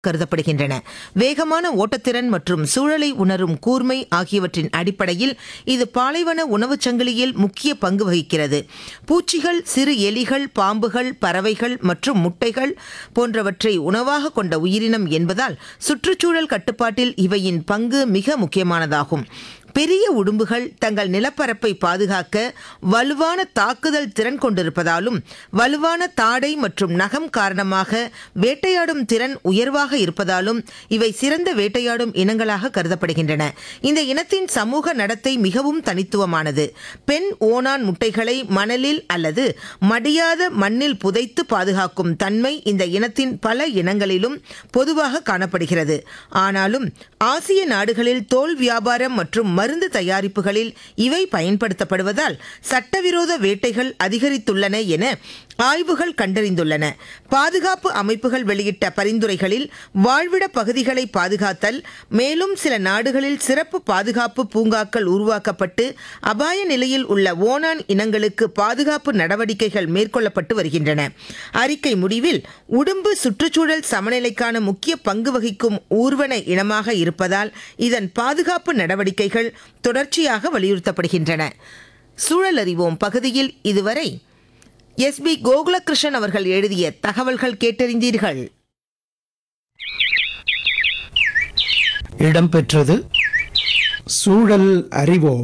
கருதப்படுகின்றன வேகமான ஓட்டத்திறன் மற்றும் சூழலை உணரும் கூர்மை ஆகியவற்றின் அடிப்படையில் இது பாலைவன உணவுச் சங்கிலியில் முக்கிய பங்கு வகிக்கிறது பூச்சிகள் சிறு எலிகள் பாம்புகள் பறவைகள் மற்றும் முட்டைகள் போன்றவற்றை உணவாக கொண்ட உயிரினம் என்பதால் சுற்றுச்சூழல் கட்டுப்பாட்டில் இவையின் பங்கு மிக முக்கியமானதாகும் பெரிய உடும்புகள் தங்கள் நிலப்பரப்பை பாதுகாக்க வலுவான தாக்குதல் திறன் கொண்டிருப்பதாலும் வலுவான தாடை மற்றும் நகம் காரணமாக வேட்டையாடும் திறன் உயர்வாக இருப்பதாலும் இவை சிறந்த வேட்டையாடும் இனங்களாக கருதப்படுகின்றன இந்த இனத்தின் சமூக நடத்தை மிகவும் தனித்துவமானது பெண் ஓணான் முட்டைகளை மணலில் அல்லது மடியாத மண்ணில் புதைத்து பாதுகாக்கும் தன்மை இந்த இனத்தின் பல இனங்களிலும் பொதுவாக காணப்படுகிறது ஆனாலும் ஆசிய நாடுகளில் தோல் வியாபாரம் மற்றும் மருந்து தயாரிப்புகளில் இவை பயன்படுத்தப்படுவதால் சட்டவிரோத வேட்டைகள் அதிகரித்துள்ளன என ஆய்வுகள் கண்டறிந்துள்ளன பாதுகாப்பு அமைப்புகள் வெளியிட்ட பரிந்துரைகளில் வாழ்விட பகுதிகளை பாதுகாத்தல் மேலும் சில நாடுகளில் சிறப்பு பாதுகாப்பு பூங்காக்கள் உருவாக்கப்பட்டு அபாய நிலையில் உள்ள ஓணான் இனங்களுக்கு பாதுகாப்பு நடவடிக்கைகள் மேற்கொள்ளப்பட்டு வருகின்றன அறிக்கை முடிவில் உடும்பு சுற்றுச்சூழல் சமநிலைக்கான முக்கிய பங்கு வகிக்கும் ஊர்வன இனமாக இருப்பதால் இதன் பாதுகாப்பு நடவடிக்கைகள் தொடர்ச்சியாக வலியுறுத்தப்படுகின்றன சூழல் அறிவோம் பகுதியில் இதுவரை எஸ் பி கோகுலகிருஷ்ணன் அவர்கள் எழுதிய தகவல்கள் கேட்டறிந்தீர்கள் இடம்பெற்றது சூழல் அறிவோம்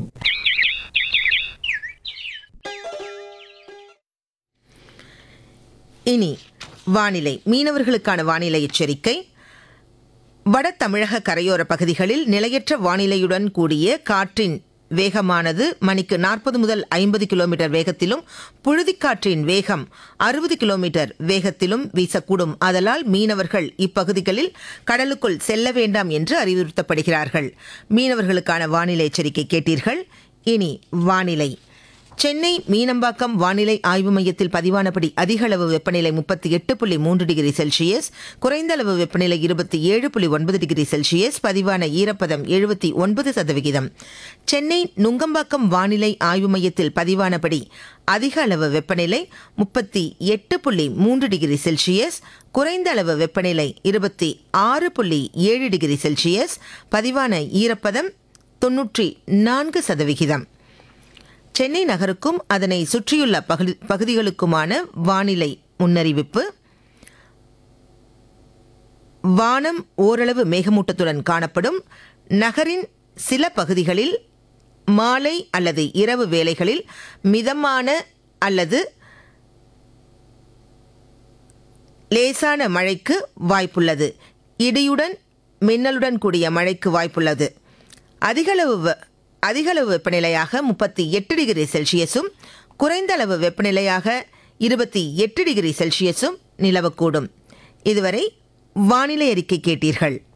இனி வானிலை மீனவர்களுக்கான வானிலை எச்சரிக்கை வட தமிழக கரையோர பகுதிகளில் நிலையற்ற வானிலையுடன் கூடிய காற்றின் வேகமானது மணிக்கு நாற்பது முதல் ஐம்பது கிலோமீட்டர் வேகத்திலும் புழுதிக்காற்றின் வேகம் அறுபது கிலோமீட்டர் வேகத்திலும் வீசக்கூடும் அதலால் மீனவர்கள் இப்பகுதிகளில் கடலுக்குள் செல்ல வேண்டாம் என்று அறிவுறுத்தப்படுகிறார்கள் மீனவர்களுக்கான வானிலை எச்சரிக்கை கேட்டீர்கள் இனி வானிலை சென்னை மீனம்பாக்கம் வானிலை ஆய்வு மையத்தில் பதிவானபடி அதிக அளவு வெப்பநிலை முப்பத்தி எட்டு புள்ளி மூன்று டிகிரி செல்சியஸ் குறைந்த அளவு வெப்பநிலை இருபத்தி ஏழு புள்ளி ஒன்பது டிகிரி செல்சியஸ் பதிவான ஈரப்பதம் எழுபத்தி ஒன்பது சதவிகிதம் சென்னை நுங்கம்பாக்கம் வானிலை ஆய்வு மையத்தில் பதிவானபடி அதிக அளவு வெப்பநிலை முப்பத்தி எட்டு புள்ளி மூன்று டிகிரி செல்சியஸ் குறைந்த அளவு வெப்பநிலை இருபத்தி ஆறு புள்ளி ஏழு டிகிரி செல்சியஸ் பதிவான ஈரப்பதம் தொன்னூற்றி நான்கு சதவிகிதம் சென்னை நகருக்கும் அதனை சுற்றியுள்ள பகுதி பகுதிகளுக்குமான வானிலை முன்னறிவிப்பு வானம் ஓரளவு மேகமூட்டத்துடன் காணப்படும் நகரின் சில பகுதிகளில் மாலை அல்லது இரவு வேளைகளில் மிதமான அல்லது லேசான மழைக்கு வாய்ப்புள்ளது இடியுடன் மின்னலுடன் கூடிய மழைக்கு வாய்ப்புள்ளது அதிகளவு வெ- அதிகளவு வெப்பநிலையாக முப்பத்தி எட்டு டிகிரி செல்சியஸும் குறைந்த அளவு வெப்பநிலையாக இருபத்தி எட்டு டிகிரி செல்சியஸும் நிலவக்கூடும் இதுவரை வானிலை அறிக்கை கேட்டீர்கள்